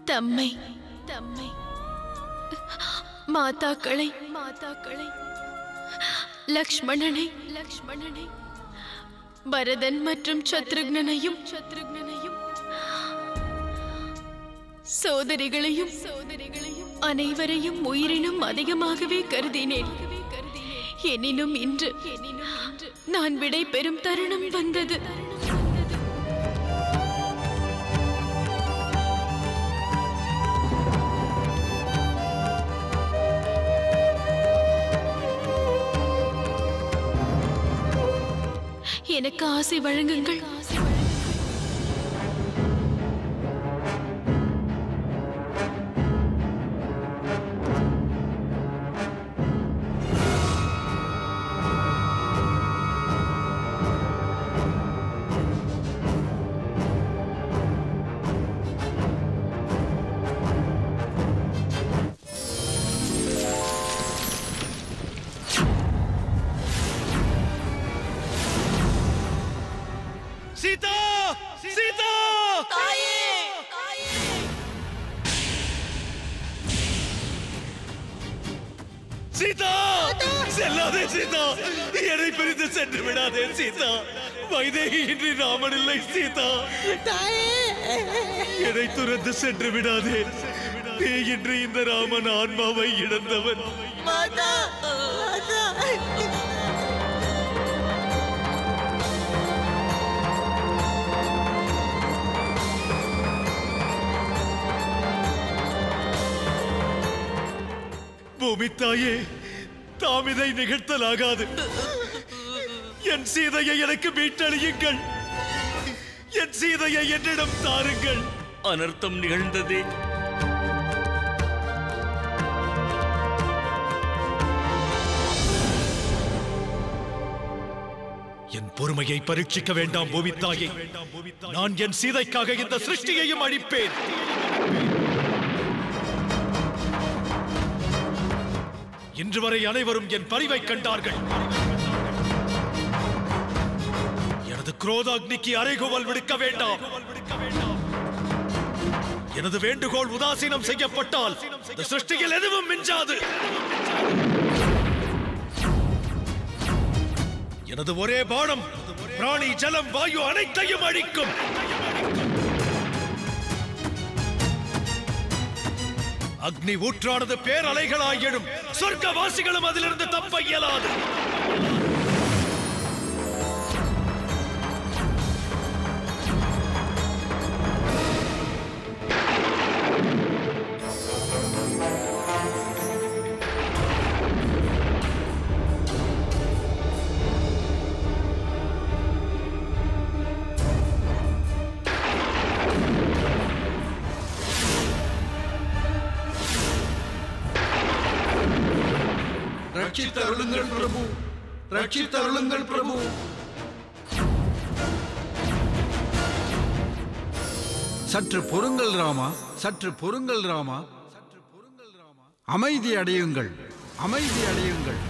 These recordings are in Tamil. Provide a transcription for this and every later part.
தம்மை தம்மை மாதாக்களை மாதாக்களை லக்ஷ்மணனை லக்ஷ்மணனை பரதன் மற்றும் சத்ருக்னனையும் சத்ருக்னனையும் சோதரிகளையும் சோதரிகளையும் அனைவரையும் உயிரினும் அதிகமாகவே கருதினேன் எனினும் இன்று எனினும் இன்று நான் விடை பெறும் தருணம் வந்தது எனக்கு ஆசை வழங்குங்கள் சீதா சீதா சீதா செல்லாதே சீதா என்னை பிரிந்து சென்று விடாதே சீதா வைதேகி இன்றி ராமன் இல்லை சீதா என்னை துறந்து சென்று விடாதே நீ இன்று இந்த ராமன் ஆன்மாவை இழந்தவன் பூமித்தாயே தாம் இதை நிகழ்த்தலாகாது என் சீதையை எனக்கு மீட்டழியுங்கள் என் சீதையை என்னிடம் தாருங்கள் அனர்த்தம் நிகழ்ந்ததே என் பொறுமையை பரீட்சிக்க வேண்டாம் பூமித்தாயே நான் என் சீதைக்காக இந்த சிருஷ்டியையும் அழிப்பேன் இன்று வரை அனைவரும் என் பரிவை கண்டார்கள் எனது குரோதாக்னிக்கு அறைகூவல் விடுக்க வேண்டாம் எனது வேண்டுகோள் உதாசீனம் செய்யப்பட்டால் இந்த சிருஷ்டியில் எதுவும் மிஞ்சாது எனது ஒரே பானம் பிராணி ஜலம் வாயு அனைத்தையும் அழிக்கும் அக்னி ஊற்றானது பேரலைகளாய் எழும் சொர்க்கவாசிகளும் அதிலிருந்து தப்ப இயலாது ரட்சித்தருளுங்கள் பிரபு ரட்சித்தருளுங்கள் பிரபு சற்று பொறுங்கள் ராமா சற்று பொறுங்கள் ராமா அமைதி அடையுங்கள் அமைதி அடையுங்கள்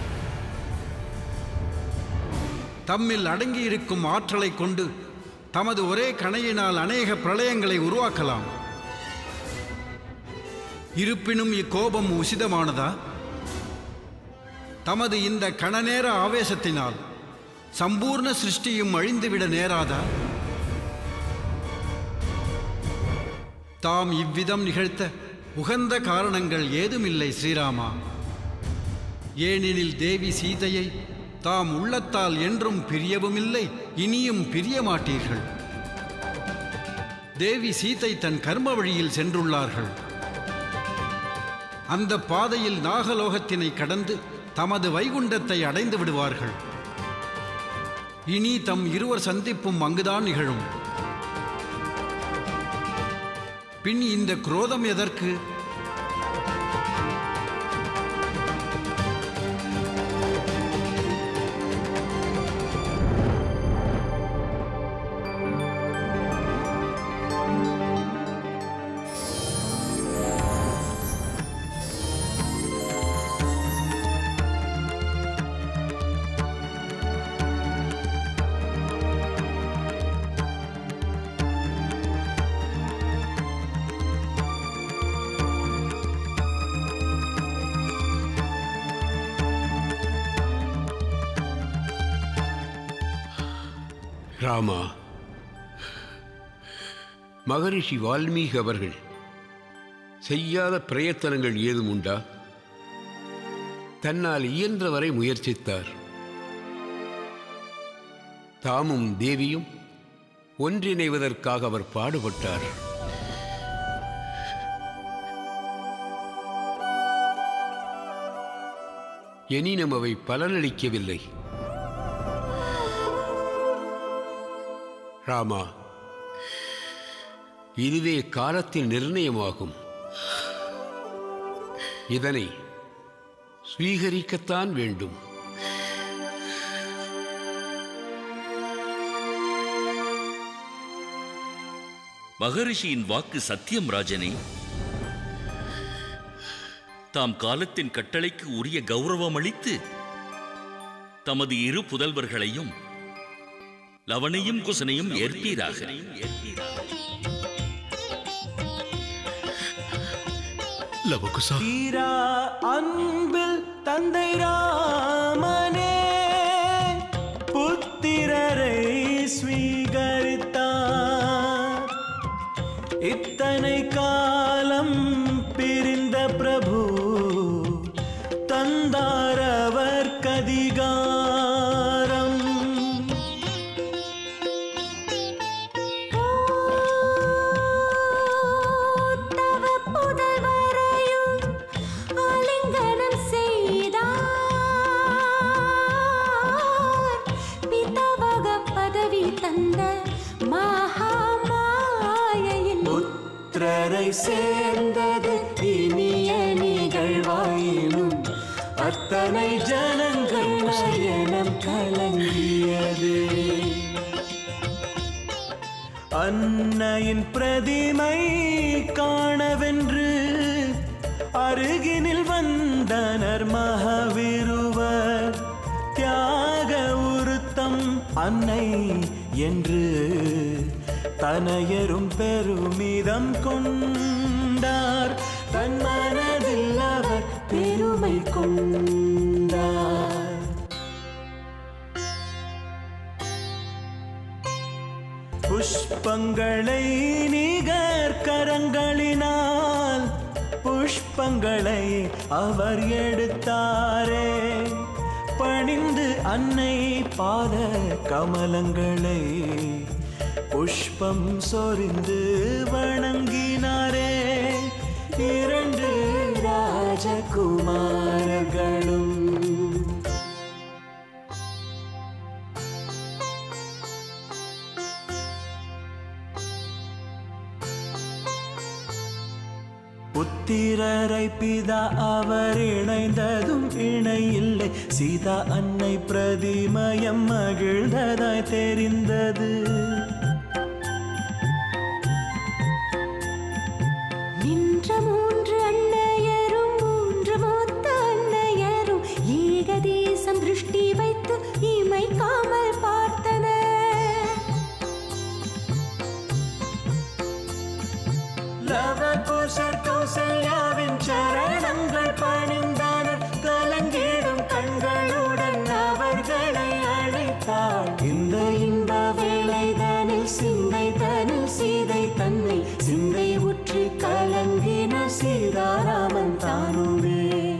தம்மில் அடங்கியிருக்கும் ஆற்றலை கொண்டு தமது ஒரே கணையினால் அநேக பிரளயங்களை உருவாக்கலாம் இருப்பினும் இக்கோபம் உசிதமானதா தமது இந்த கணநேர ஆவேசத்தினால் சம்பூர்ண சிருஷ்டியும் அழிந்துவிட நேராதா தாம் இவ்விதம் நிகழ்த்த உகந்த காரணங்கள் ஏதுமில்லை ஸ்ரீராமா ஏனெனில் தேவி சீதையை தாம் உள்ளத்தால் என்றும் பிரியவுமில்லை இனியும் பிரிய மாட்டீர்கள் தேவி சீதை தன் கர்ம வழியில் சென்றுள்ளார்கள் அந்த பாதையில் நாகலோகத்தினை கடந்து தமது வைகுண்டத்தை அடைந்து விடுவார்கள் இனி தம் இருவர் சந்திப்பும் அங்குதான் நிகழும் பின் இந்த குரோதம் எதற்கு ராமா மகரிஷி வால்மீகி அவர்கள் செய்யாத பிரயத்தனங்கள் ஏதும் உண்டா தன்னால் இயன்றவரை முயற்சித்தார் தாமும் தேவியும் ஒன்றிணைவதற்காக அவர் பாடுபட்டார் எனினும் அவை பலனளிக்கவில்லை ராமா இதுவே காலத்தின் நிர்ணயமாகும் இதனை ஸ்வீகரிக்கத்தான் வேண்டும் மகரிஷியின் வாக்கு சத்தியம் ராஜனே தாம் காலத்தின் கட்டளைக்கு உரிய கௌரவம் அளித்து தமது இரு புதல்வர்களையும் லவனையும் குசனையும் ஏற்பீராக லவகுசா தீரா அன்பில் தந்தை ராமனே புத்திரரை ஸ்வீகரித்தார் இத்தனை காலம் பிரிந்த பிரபு தந்தாரவர் கதிகாரம் தவ புதல்வரையும் ஆலிங்கனம் செய்தார் பிதவக பதவி தந்த மகாமாயையின் புத்திரரை சேர்ந்தது இனிய நிகழ்வாயினும் அத்தனை ஜனங்கள் நயனம் கலங்கியது அன்னையின் பிரதிமை காணவென்று அருகினில் வந்தனர் மகாவிருவர் தியாக உருத்தம் அன்னை என்று தனையரும் பெருமிதம் கொண்டார் தன் மனதில் அவர் பெருமை கொண்டார் புஷ்பங்களை நிகர் கரங்களினால் புஷ்பங்களை அவர் எடுத்தாரே பணிந்து அன்னை பாத கமலங்களை புஷ்பம் சொரிந்து வணங்கினாரே இரண்டு ராஜகுமாரர்களும் புத்திரரை பிதா அவர் இணைந்ததும் இணை இல்லை சீதா அன்னை பிரதிமயம் மகிழ்ந்ததாய் தெரிந்தது நின்ற மூன்று அன்னையரும் மூன்று மூத்த அன்னையரும் ஏகதேசம் திருஷ்டி வைத்து இமைக்காமல் பார்த்தனர் லவகுசர் கௌசல்யாவின் சரணங்கள் பணிந்தனர் கலங்கிடும் கண்களுடன் அவர்களை அழைத்தாள் இந்த இன்ப வேளைதனில் சிந்தை தனில் சீதை தன்னை சிந்தை உற்று கலங்கின சீதாராமன் தானுமே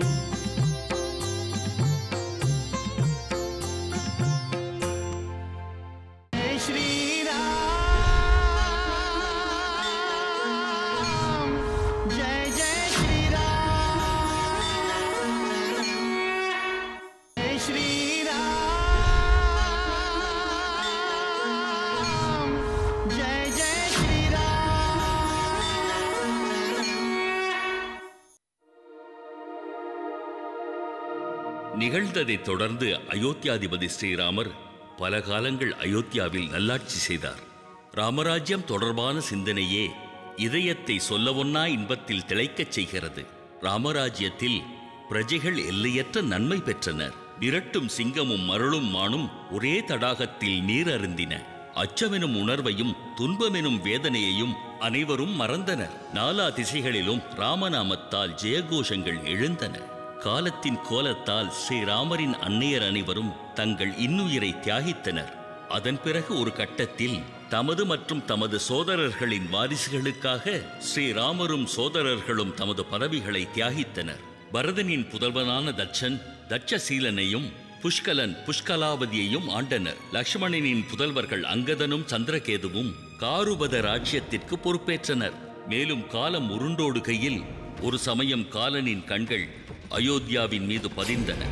நிகழ்ந்ததைத் தொடர்ந்து அயோத்தியாதிபதி ஸ்ரீராமர் பல காலங்கள் அயோத்தியாவில் நல்லாட்சி செய்தார் ராமராஜ்யம் தொடர்பான சிந்தனையே இதயத்தை சொல்லவொன்னா இன்பத்தில் திளைக்கச் செய்கிறது ராமராஜ்யத்தில் பிரஜைகள் எல்லையற்ற நன்மை பெற்றனர் விரட்டும் சிங்கமும் மருளும் மானும் ஒரே தடாகத்தில் நீர் அருந்தின அச்சமெனும் உணர்வையும் துன்பமெனும் வேதனையையும் அனைவரும் மறந்தனர் நாலா திசைகளிலும் ராமநாமத்தால் ஜெயகோஷங்கள் எழுந்தன காலத்தின் கோலத்தால் ஸ்ரீராமரின் அன்னையர் அனைவரும் தங்கள் இன்னுயிரை தியாகித்தனர் அதன் பிறகு ஒரு கட்டத்தில் தமது மற்றும் தமது சோதரர்களின் வாரிசுகளுக்காக ஸ்ரீராமரும் சோதரர்களும் தமது பதவிகளை தியாகித்தனர் பரதனின் புதல்வனான தட்சன் தட்சசீலனையும் புஷ்கலன் புஷ்கலாவதியையும் ஆண்டனர் லக்ஷ்மணனின் புதல்வர்கள் அங்கதனும் சந்திரகேதுவும் காருபத ராஜ்யத்திற்கு பொறுப்பேற்றனர் மேலும் காலம் உருண்டோடுகையில் ஒரு சமயம் காலனின் கண்கள் அயோத்தியாவின் மீது பதிந்தன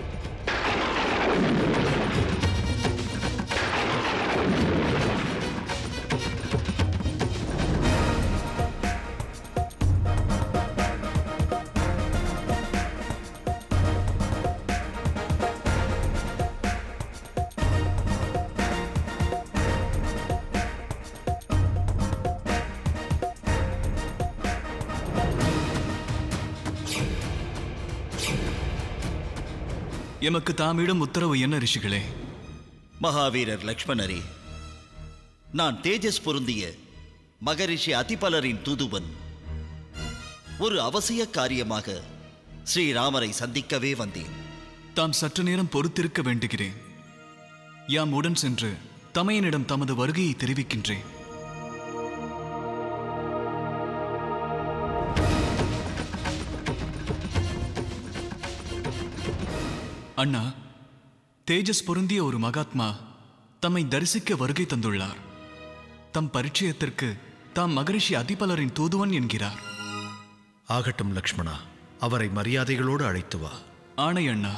எமக்கு தாமிடம் உத்தரவு என்ன ரிஷிகளே மகாவீரர் லக்ஷ்மணரே நான் தேஜஸ் பொருந்திய மகரிஷி அதிபலரின் தூதுவன் ஒரு அவசிய காரியமாக ஸ்ரீராமரை சந்திக்கவே வந்தேன் தாம் சற்று நேரம் பொறுத்திருக்க வேண்டுகிறேன் யாம் உடன் சென்று தமையனிடம் தமது வருகையை தெரிவிக்கின்றேன் அண்ணா தேஜஸ் பொருந்திய ஒரு மகாத்மா தம்மை தரிசிக்க வருகை தந்துள்ளார் தம் பரிச்சயத்திற்கு தாம் மகரிஷி அதிபலரின் தூதுவன் என்கிறார் ஆகட்டும் லக்ஷ்மணா அவரை மரியாதைகளோடு அழைத்து வா ஆணை அண்ணா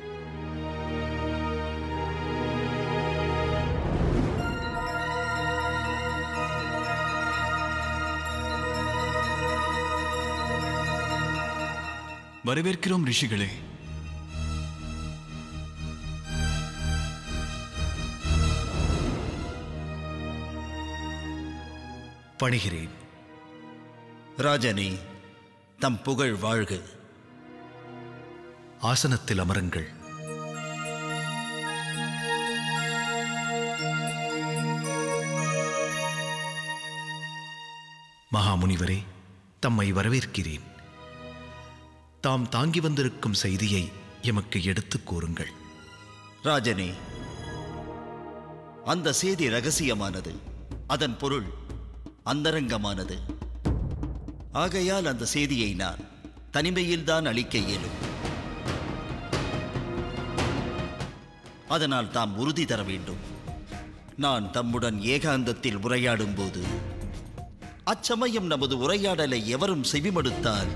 வரவேற்கிறோம் ரிஷிகளே பணிகிறேன் ராஜனே தம் புகழ் வாழ்க ஆசனத்தில் அமருங்கள் மகாமுனிவரே தம்மை வரவேற்கிறேன் தாம் தாங்கி வந்திருக்கும் செய்தியை எமக்கு எடுத்துக் கூறுங்கள் ராஜனே அந்த செய்தி ரகசியமானது அதன் பொருள் அந்தரங்கமானது ஆகையால் அந்த செய்தியை நான் தனிமையில்தான் அளிக்க இயலும் அதனால் தாம் உறுதி தர வேண்டும் நான் தம்முடன் ஏகாந்தத்தில் உரையாடும் போது அச்சமயம் நமது உரையாடலை எவரும் செவிமடுத்தால்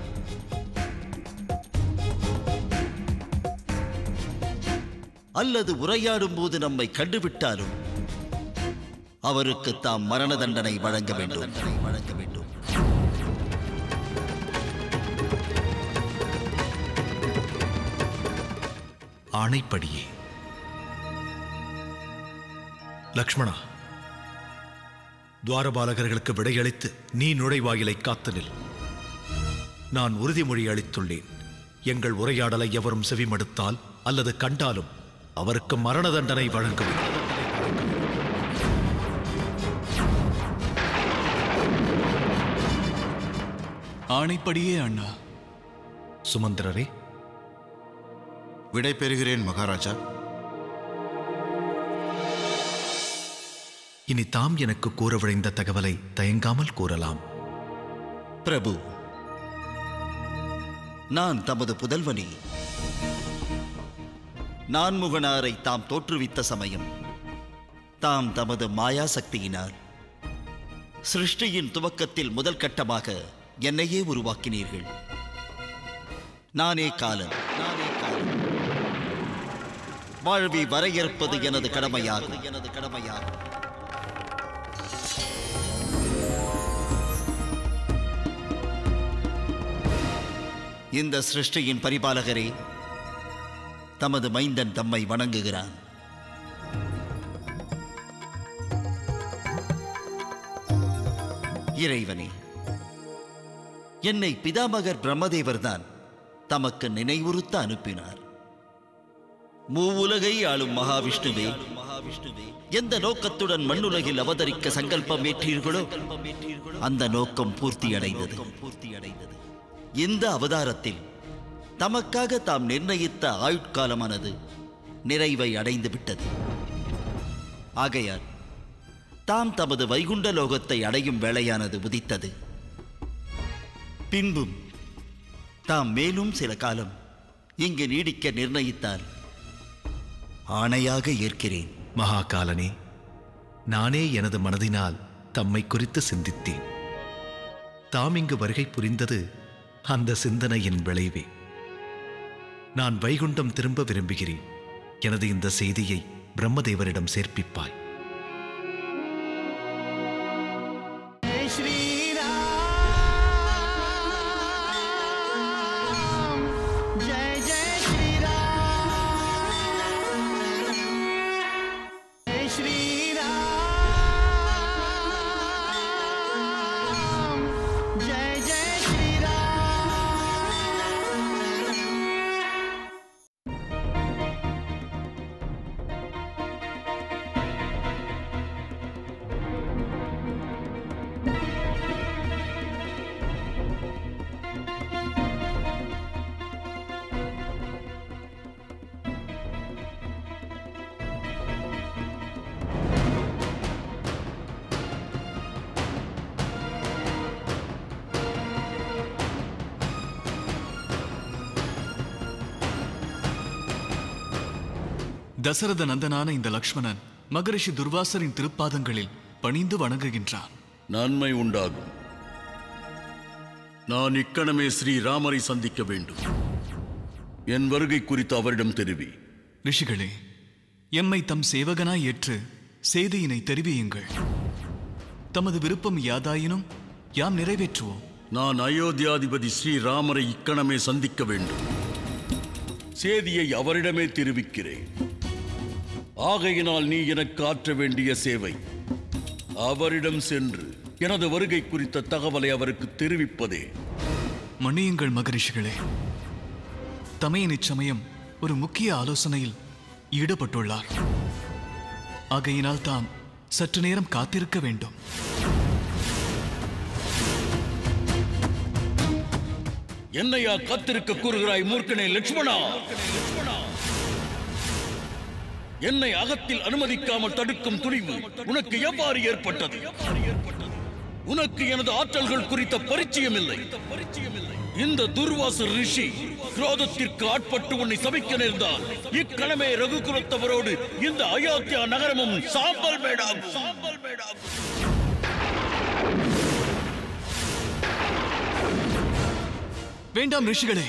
அல்லது உரையாடும் போது நம்மை கண்டுவிட்டாலும் அவருக்கு தாம் மரண தண்டனை வழங்க வேண்டும் வழங்க வேண்டும் ஆணைப்படியே லக்ஷ்மணா துவாரபாலகர்களுக்கு விடையளித்து நீ நுழைவாயிலை காத்து நில் நான் உறுதிமொழி அளித்துள்ளேன் எங்கள் உரையாடலை எவரும் செவிமடுத்தால் அல்லது கண்டாலும் அவருக்கு மரண தண்டனை வழங்குவேன் ஆணைப்படியே அண்ணா சுமந்திரரே விடை பெறுகிறேன் மகாராஜா இனி தாம் எனக்கு கூற விழைந்த தகவலை தயங்காமல் கூறலாம் பிரபு நான் தமது புதல்வனே நான்முகனாரை தாம் தோற்றுவித்த சமயம் தாம் தமது மாயா சக்தியினால் சிருஷ்டியின் துவக்கத்தில் முதல் கட்டமாக என்னையே உருவாக்கினீர்கள் நானே காலன் நானே காலன் வாழ்வை வரையறுப்பது எனது கடமையாகும் எனது கடமையாகும் இந்த சிருஷ்டியின் பரிபாலகரே தமது மைந்தன் தம்மை வணங்குகிறான் இறைவனே என்னை பிதாமகர் பிரம்மதேவர்தான் தமக்கு நினைவுறுத்த அனுப்பினார் மூவுலகை ஆளும் மகாவிஷ்ணுவே மகாவிஷ்ணுவே எந்த நோக்கத்துடன் மண்ணுலகில் அவதரிக்க சங்கல்பம் ஏற்றீர்களோ அந்த நோக்கம் பூர்த்தி அடைந்தது பூர்த்தி அடைந்தது இந்த அவதாரத்தில் தமக்காக தாம் நிர்ணயித்த ஆயுட்காலமானது நிறைவை அடைந்து விட்டது ஆகையால் தாம் தமது வைகுண்ட லோகத்தை அடையும் வேளையானது உதித்தது பின்பும் தாம் மேலும் சில காலம் இங்கு நீடிக்க நிர்ணயித்தால் ஆணையாக ஏற்கிறேன் மகாகாலனே நானே எனது மனதினால் தம்மை குறித்து சிந்தித்தேன் தாம் இங்கு வருகை புரிந்தது அந்த சிந்தனையின் விளைவே நான் வைகுண்டம் திரும்ப விரும்புகிறேன் எனது இந்த செய்தியை பிரம்மதேவரிடம் சேர்ப்பிப்பாய் जय श्री राम जय जय श्री राम जय श्री राम जय जय श्री राम தசரத நந்தனான இந்த லக்ஷ்மணன் மகரிஷி துர்வாசரின் திருப்பாதங்களில் பணிந்து வணங்குகின்றான் நன்மை உண்டாகும் நான் இக்கணமே ஸ்ரீ ராமரை சந்திக்க வேண்டும் என் வருகை குறித்து அவரிடம் தெரிவி ரிஷிகளே எம்மை தம் சேவகனாய் ஏற்று செய்தியினை தெரிவியுங்கள் தமது விருப்பம் யாதாயினும் யாம் நிறைவேற்றுவோம் நான் அயோத்தியாதிபதி ஸ்ரீ ராமரை இக்கணமே சந்திக்க வேண்டும் சேதியை அவரிடமே தெரிவிக்கிறேன் ஆகையினால் நீ எனக்கு ஆற்ற வேண்டிய சேவை அவரிடம் சென்று எனது வருகை குறித்த தகவலை அவருக்கு தெரிவிப்பதே மன்னியுங்கள் மகரிஷிகளே தமையன் இச்சமயம் ஒரு முக்கிய ஆலோசனையில் ஈடுபட்டுள்ளார் ஆகையினால் தாம் சற்று நேரம் காத்திருக்க வேண்டும் என்னையா காத்திருக்க கூறுகிறாய் மூர்க்கனே லட்சுமணா என்னை அகத்தில் அனுமதிக்காமல் தடுக்கும் துணிவு உனக்கு எவ்வாறு ஏற்பட்டது உனக்கு எனது ஆற்றல்கள் குறித்த பரிச்சயம் இல்லை இந்த துர்வாச ரிஷி குரோதத்திற்கு ஆட்பட்டு உன்னை சபிக்க நேர்ந்தால் இக்கணமே ரகுகுலத்தவரோடு இந்த அயோத்தியா நகரமும் சாம்பல் மேடாகும் சாம்பல் மேடாகும் வேண்டாம் ரிஷிகளே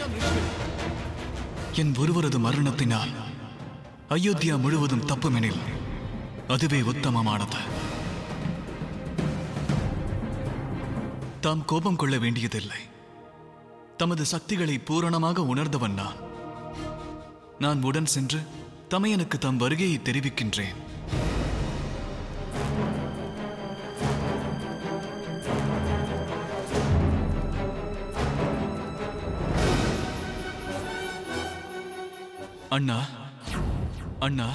என் ஒருவரது மரணத்தினால் அயோத்தியா முழுவதும் தப்புமெனில் அதுவே உத்தமமானது தாம் கோபம் கொள்ள வேண்டியதில்லை தமது சக்திகளை பூரணமாக உணர்ந்தவன் நான் நான் உடன் சென்று தமையனுக்கு தம் வருகையை தெரிவிக்கின்றேன் அண்ணா அண்ணா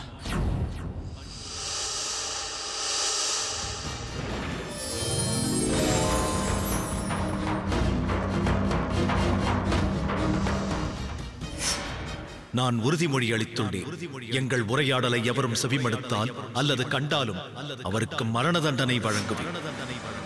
நான் உறுதிமொழி அளித்துள்ளேன் எங்கள் உரையாடலை எவரும் செவிமடுத்தால் அல்லது கண்டாலும் அவருக்கு மரண தண்டனை வழங்குவேன்